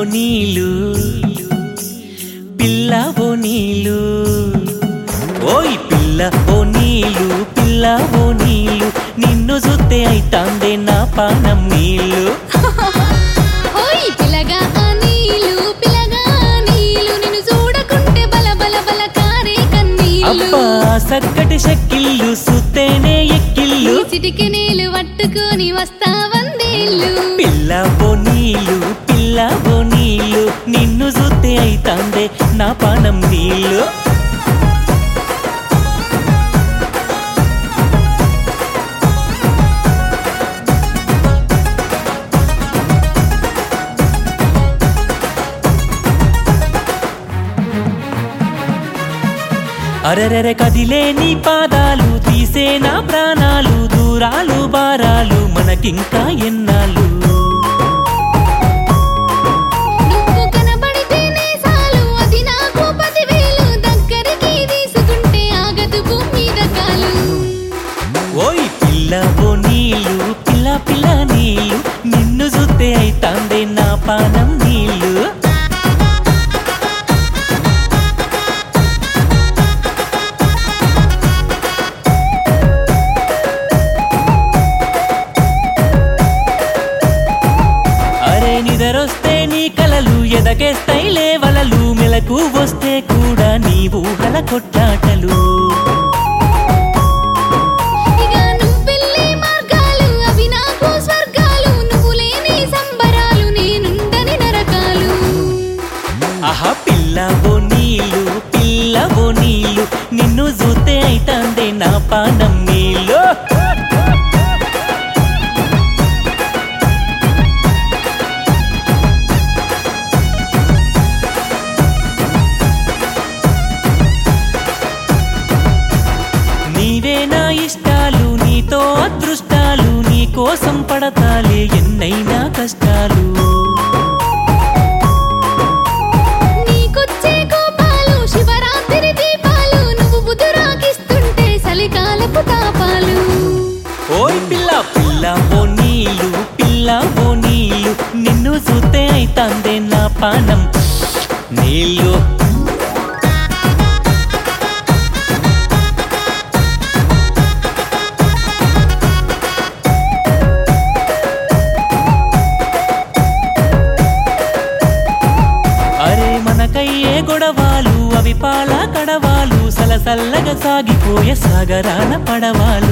నీళ్ళు పిల్ల ఓ నీళ్ళు ఓయ్ పిల్ల ఓ నీళ్ళు పిల్ల ఓ నీళ్ళు నిన్ను చూస్తే అయితాందే నా పానం నీళ్ళు ఓయ్ పిలగా నీళ్ళు పిలగా నీళ్ళు నిన్ను చూడకుంటే బల బల బల కారే కన్నీళ్ళు అబ్బా సక్కటి షక్కిళ్ళు సుత్తేనే ఎక్కిళ్ళు చిటికి నీళ్ళు పట్టుకొని వస్తా వందేళ్ళు పిల్ల ఓ నీళ్ళు పిల్ల ఓ నీళ్ళు నిన్ను చూస్తే అయితాందే నా పానం నీళ్ళు అరెరెరె కదిలే నీ పాదాలు తీసే నా ప్రాణాలు దూరాలు బారాలు మనకింకా ఎన్నాళ్ళు నువ్వు కనబడితేనే చాలు అది నాకు పదివేలు దగ్గరికి తీసుకుంటే ఆగదు భూమి మీద కాలు ఓయ్ పిల్ల ఓ నీళ్ళు పిల్ల పిల్ల నీళ్ళు నిన్ను చూస్తే అయితాందే నా పానం నీళ్ళు అరే నిదరొస్తే నీ కలలు ఎదకేస్తాయి లేవలలు మెలకు వస్తే కూడా నీ ఊహల కొట్లాటలు ఇక నువ్వెళ్ళే మార్గాలు అవి నాకు స్వర్గాలు నువ్వు లేని సంబరాలు నేనుండని నరకాలు ఆహా పిల్ల ఓ నీళ్ళు పిల్ల ఓ నీళ్ళు నిన్ను చూస్తే అయితాందే నా పానం నీళ్ళు నీవే నా ఇష్టాలు నీతో అదృష్టాలు నీ కోసం పడతాలే ఎన్నైనా కష్టాలు నీకొచ్చే కోపాలు శివరాత్రి దీపాలు నువ్వు బుధురాకిస్తుంటే చలికాలపు తాపాలు ఓయ్ పిల్ల పిల్ల ఓ నీళ్ళు పిల్ల ఓ నీళ్ళు నిన్ను చూస్తే అయితాందే నా పానం నీళ్ళు అరే మనకయ్యే గొడవాలు అవి పాల కడవాలు సలసల్లగా సాగిపోయే సాగరాన పడవాలు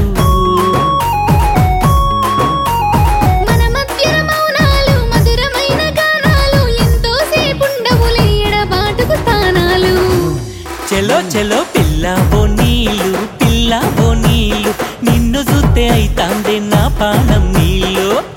మన మధ్య మౌనాలు మధురమైన గానాలు ఎంతో సేపుండవులే ఎడబాటుకు స్థానాలు చెలో చెలో పిల్ల ఓ నీళ్ళు పిల్ల ఓ నీళ్ళు నిన్ను చూస్తే అయితాందే నా పానం నీళ్ళు